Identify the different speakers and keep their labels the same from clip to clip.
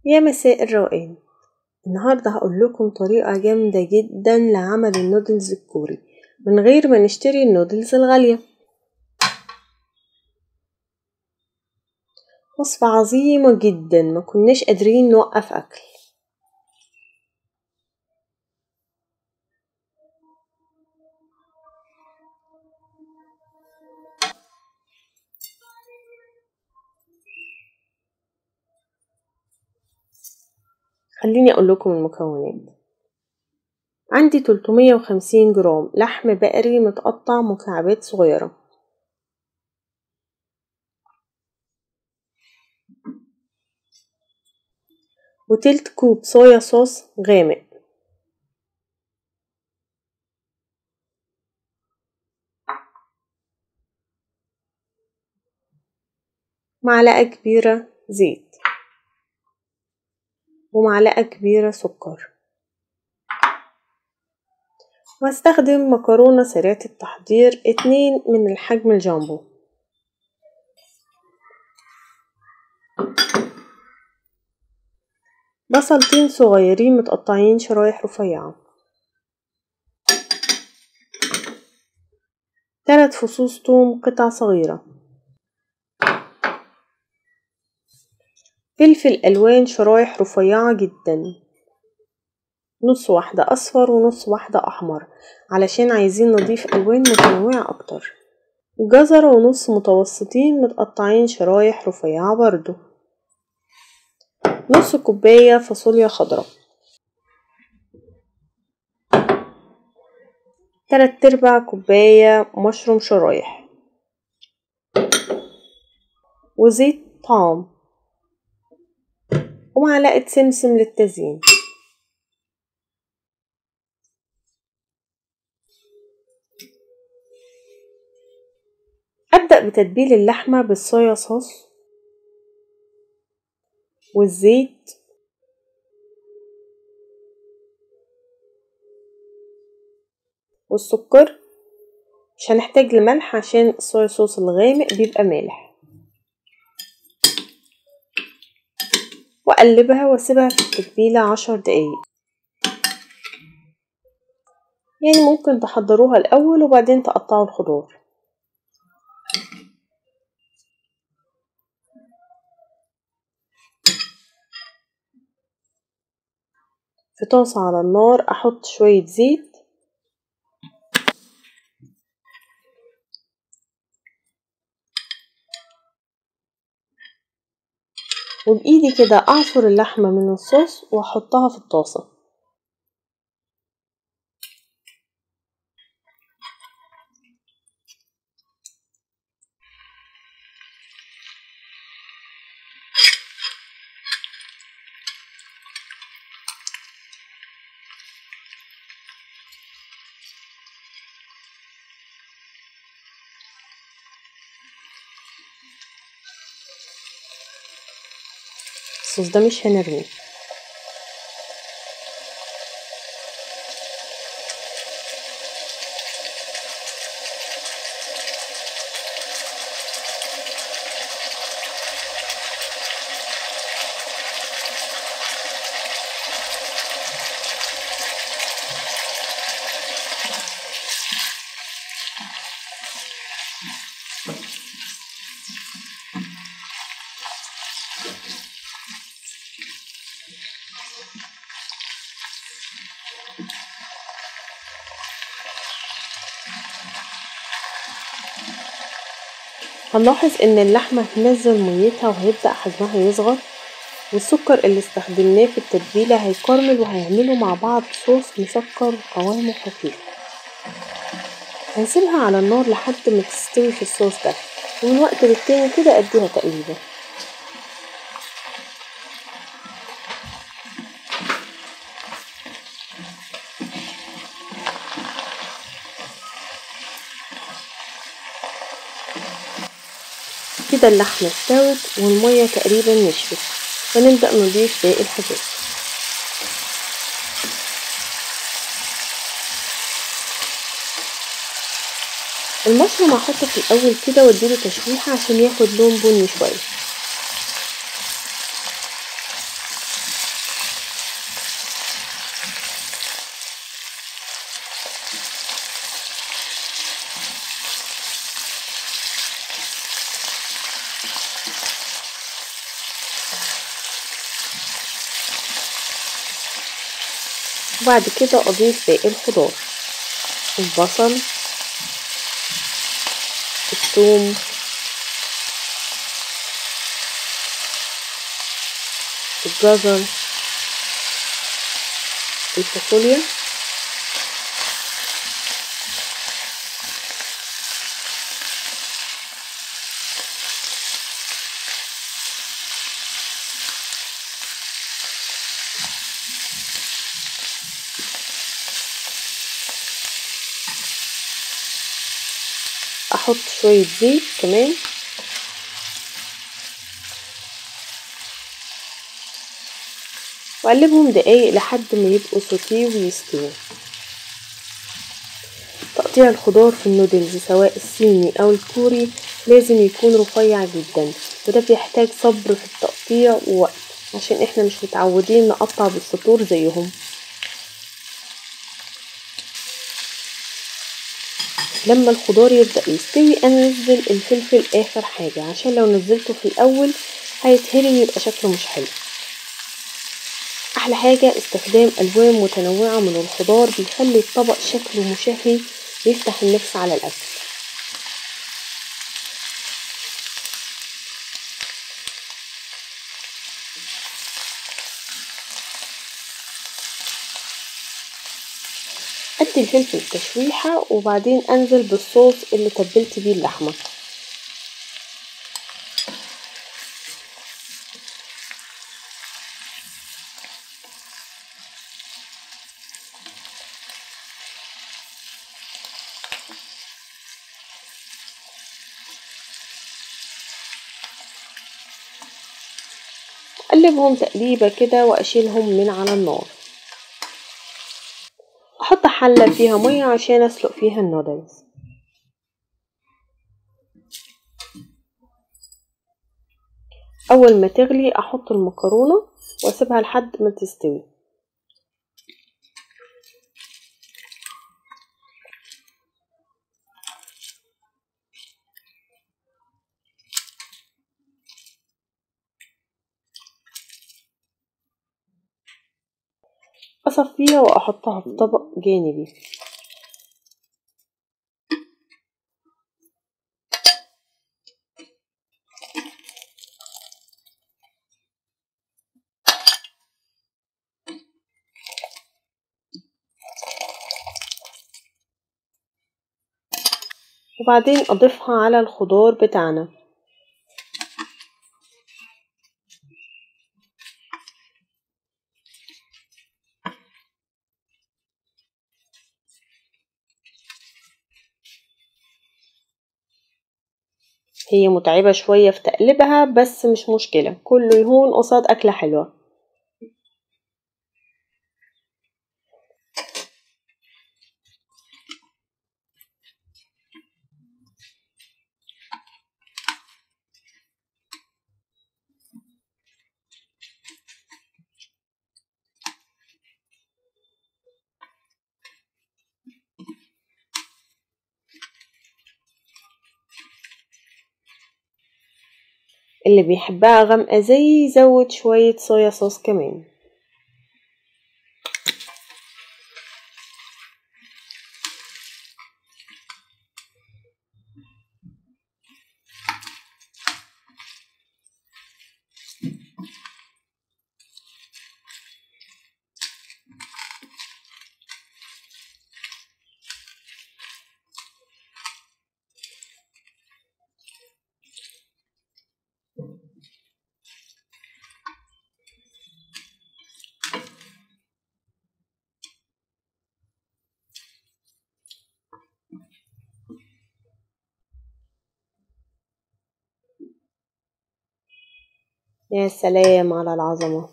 Speaker 1: يا مساء الروقان النهاردة هقول لكم طريقة جامدة جدا لعمل النودلز الكوري من غير ما نشتري النودلز الغالية وصفة عظيمة جدا ما كناش قادرين نوقف أكل خليني أقول لكم المكونات عندي 350 جرام لحم بقري متقطع مكعبات صغيرة وتلت كوب صويا صوص غامق معلقة كبيرة زيت ومعلقة كبيرة سكر واستخدم مكرونة سريعة التحضير اتنين من الحجم الجامبو بصلتين صغيرين متقطعين شرايح رفيعة تلات فصوص توم قطع صغيرة فلفل ألوان شرايح رفيعة جدا نص واحدة أصفر ونص واحدة أحمر علشان عايزين نضيف ألوان متنوعة أكتر جزرة ونص متوسطين متقطعين شرايح رفيعة برضو نص كوباية فاصوليا خضراء تلات ارباع كوباية مشروم شرايح وزيت طعام ومعلقة سمسم للتزيين أبدأ بتتبيل اللحمة بالصويا صوص والزيت والسكر مش هنحتاج لملح عشان الصويا صوص الغامق بيبقى مالح واقلبها واسيبها في التتبيلة عشر دقايق يعني ممكن تحضروها الاول وبعدين تقطعوا الخضار في طاسة على النار احط شوية زيت وبإيدي كده أعصر اللحمة من الصوص وأحطها في الطاسة الصوص ده مش هنرميه هنلاحظ ان اللحمة هتنزل ميتها وهيبدأ حجمها يصغر والسكر اللي استخدمناه في التتبيلة هيكرمل وهيعملوا مع بعض صوص مسكر قوامه خفيف هنسيبها على النار لحد ما تستوي في الصوص ده ومن وقت للتاني كده اديها تقليبة كده اللحمة استوت والمية تقريبا نشفت فنبدأ نضيف باقي الحاجات المشروم هحطه في الأول كده واديله تشويحة عشان ياخد لون بني شوية وبعد كده أضيف باقي الخضار البصل الثوم الجزر الفاصوليا احط شوية زيت كمان واقلبهم دقايق لحد ما يبقوا سوتيه ويستووا تقطيع الخضار في النودلز سواء الصيني او الكوري لازم يكون رفيع جدا وده بيحتاج صبر في التقطيع ووقت عشان احنا مش متعودين نقطع بالسطور زيهم لما الخضار يبدأ يستوي انزل الفلفل اخر حاجة عشان لو نزلته في الاول هيتهري ويبقى شكله مش حلو احلى حاجة استخدام الوان متنوعة من الخضار بيخلي الطبق شكله مشهي ويفتح النفس على الاكل ادي الفلفل تشويحة وبعدين انزل بالصوص اللي تبلت بيه اللحمة اقلبهم تقليبة كده واشيلهم من على النار احط حلة فيها مية عشان اسلق فيها النودلز اول ما تغلي احط المكرونة واسيبها لحد ما تستوي أصفيها وأحطها في طبق جانبي وبعدين أضيفها على الخضار بتاعنا هي متعبة شوية في تقليبها بس مش مشكلة كله يهون قصاد أكلة حلوة اللي بيحبها غامقة زي يزود شوية صويا صوص كمان يا سلام على العظمة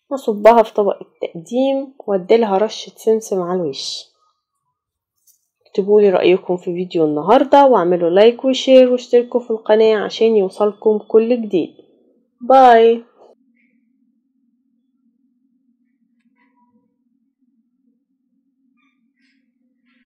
Speaker 1: واصبها في طبق التقديم واديلها رشة سمسم على الوش اكتبولي رأيكم في فيديو النهاردة واعملوا لايك وشير واشتركوا في القناة عشان يوصلكم كل جديد باي